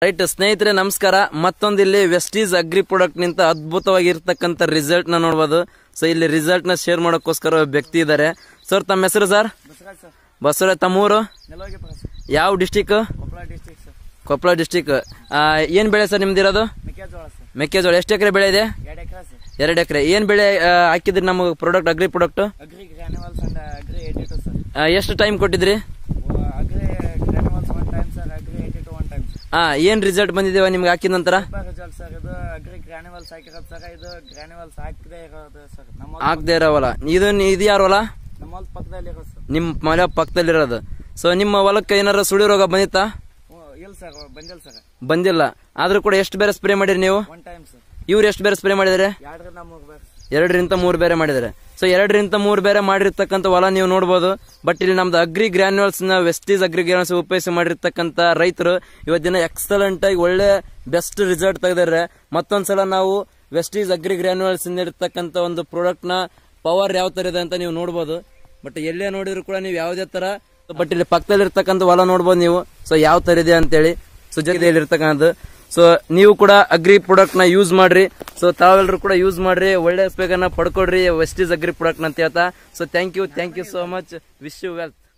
right ಸ್ನೇಹಿತರೆ ನಮಸ್ಕಾರ ಮತ್ತೊಂದು ಇಲ್ಲಿ ವೆಸ್ಟೀಸ್ ಅಗ್ರಿ ಪ್ರಾಡಕ್ಟ್ ನಿಂತ ಅದ್ಭುತವಾಗಿರ್ತಕ್ಕಂಥ ರಿಸಲ್ಟ್ ನ ನೋಡಬಹುದು ಸೊ ಇಲ್ಲಿ ರಿಸಲ್ಟ್ ನ ಶೇರ್ ಮಾಡೋಕ್ಕೋಸ್ಕರ ಒಬ್ಬ ವ್ಯಕ್ತಿ ಇದ್ದಾರೆ ಸರ್ ತಮ್ಮ ಹೆಸರು ಸರ್ ಬಸವರಾಜ್ ಸರ್ ಬಸವರ ತಮ್ಮೂರು ನೆಲವಾಗಿ ಸರ್ ಯಾವ district Koppal district sir Koppal district ಏನ್ ಬೆಳೆ ಸರ್ ನಿಮ್ದಿರೋದು ಮೆಕ್ಕೆಜೋಳ ಸರ್ ಮೆಕ್ಕೆಜೋಳ ಎಷ್ಟು ಎಕರೆ ಬೆಳೆ ಇದೆ ಎರಡು ಎಕರೆ ಸರ್ ಎರಡು ಎಕರೆ ಏನ್ ಬೆಳೆ ಆ, ಹಾಕಿದ್ರಿ ನಮಗೆ product agri product agri granules and agri eighty two sir ಎಷ್ಟು ಟೈಮ್ ಕೊಟ್ಟಿದ್ರಿ ಅಗ್ರಿ ಗ್ರಾನ್ಯುವಲ್ಸ್ one time sir agri eighty two one time sir ಆ ಏನ್ ರಿಸಲ್ಟ್ ಬಂದಿದ್ದೇವ ನಿಮ್ಗೆ ಹಾಕಿದ ನಂತರ ಸೂಪರ್ ರಿಸಲ್ಟ್ ಸರ್ ಇದು ಅಗ್ರಿ ಗ್ರಾನ್ಯುವಲ್ಸ್ ಹಾಕಿರೋದು ಸರ್ ಇದು ಗ್ರಾನ್ಯುವಲ್ಸ್ ಹಾಕದೇ ಇರೋದು ಸರ್ ನಮ್ಮ ಹಾಕ್ದೇ ಇರೋವಲ್ಲ ಇದು ಇದು ಯಾರ ಹೊಲ ನಮ್ಮ ಹೊಲದ ಪಕ್ಕದಲ್ಲಿ ಇರೋದು ಸರ್ ನಿಮ್ಮ ಮನೆ ಪಕ್ಕದಲ್ಲಿರೋದು ಸೊ ನಿಮ್ಮ ಹೊಲಕ್ಕೆ ಏನಾರ ಸುಳಿ ರೋಗ ಬಂದಿತ್ತಾ ಹ್ಞೂ ಇಲ್ಲ ಸರ್ ಬಂದಿಲ್ಲ ಸರ್ ಬಂದಿಲ್ಲ ಆದ್ರೂ ಕೂಡ ಎಷ್ಟು ಬೇರೆ ಸ್ಪ್ರೇ ಮಾಡಿರಿ ನೀವು ಒನ್ ಟೈಮ್ ಸರ್ ಇವ್ರು ಎಷ್ಟು ಬೇರೆ ಸ್ಪ್ರೇ ಮಾಡಿದಾರೆ ಎರಡರಿಂದ ಮೂರು ಬೇರೆ ಎರಡರಿಂದ ಮೂರು ಬೇರೆ ಮಾಡಿದ್ದಾರೆ ಸೊ ಎರಡರಿಂದ ಮೂರು ಬೇರೆ ಮಾಡಿರ್ತಕ್ಕಂಥ ಹೊಲ ನೀವು ನೋಡ್ಬೋದು ಬಟ್ ಇಲ್ಲಿ ನಮ್ದು ಅಗ್ರಿ ಗ್ರಾನ್ಯುವಲ್ಸ್ ನ ವೆಸ್ಟೀಸ್ ಅಗ್ರಿ ಗ್ರಾನ್ಯುವಲ್ಸ್ ಉಪಯೋಗಿಸಿ ಮಾಡಿರ್ತಕ್ಕಂಥ ರೈತರು ಇವತ್ತಿನ ಎಕ್ಸಲೆಂಟ್ ಆಗಿ ಒಳ್ಳೆ ಬೆಸ್ಟ್ ರಿಸಲ್ಟ್ ತೆಗೆದಾರೆ ಮತ್ತೊಂದ್ಸಲ ನಾವು ವೆಸ್ಟೀಸ್ ಅಗ್ರಿ ಗ್ರಾನ್ಯುವಲ್ಸ್ ಇಂದ ಇರ್ತಕ್ಕಂಥ ಒಂದು ಪ್ರಾಡಕ್ಟ್ ನ ಪವರ್ ಯಾವ ತರ ಇದೆ ಅಂತ ನೀವು ನೋಡ್ಬೋದು ಬಟ್ ಎಲ್ಲೇ ನೋಡಿದ್ರು ಕೂಡ ನೀವು ಯಾವುದೇ ತರ ಬಟ್ ಇಲ್ಲಿ ಪಕ್ಕದಲ್ಲಿ ಇರ್ತಕ್ಕಂಥ ಹೊಲ ನೋಡ್ಬೋದು ನೀವು ಸೊ ಯಾವ ತರ ಇದೆ ಅಂತೇಳಿ ಸೊ ಜೊತೆಯಲ್ಲಿ ಇರ್ತಕ್ಕಂಥದ್ದು ಸೊ ನೀವು ಕೂಡ ಅಗ್ರಿ ಪ್ರಾಡಕ್ಟ್ ನ ಯೂಸ್ ಮಾಡ್ರಿ ಸೊ ತಾವೆಲ್ಲರೂ ಕೂಡ ಯೂಸ್ ಮಾಡ್ರಿ ಒಳ್ಳೆ ಸ್ಪೇಕರ್ನ ಪಡ್ಕೊಡ್ರಿ ವೆಸ್ಟೀಸ್ ಅಗ್ರಿ ಪ್ರಾಡಕ್ಟ್ ಅಂತ ಹೇಳ್ತಾ so thank you thank you so much wish you wealth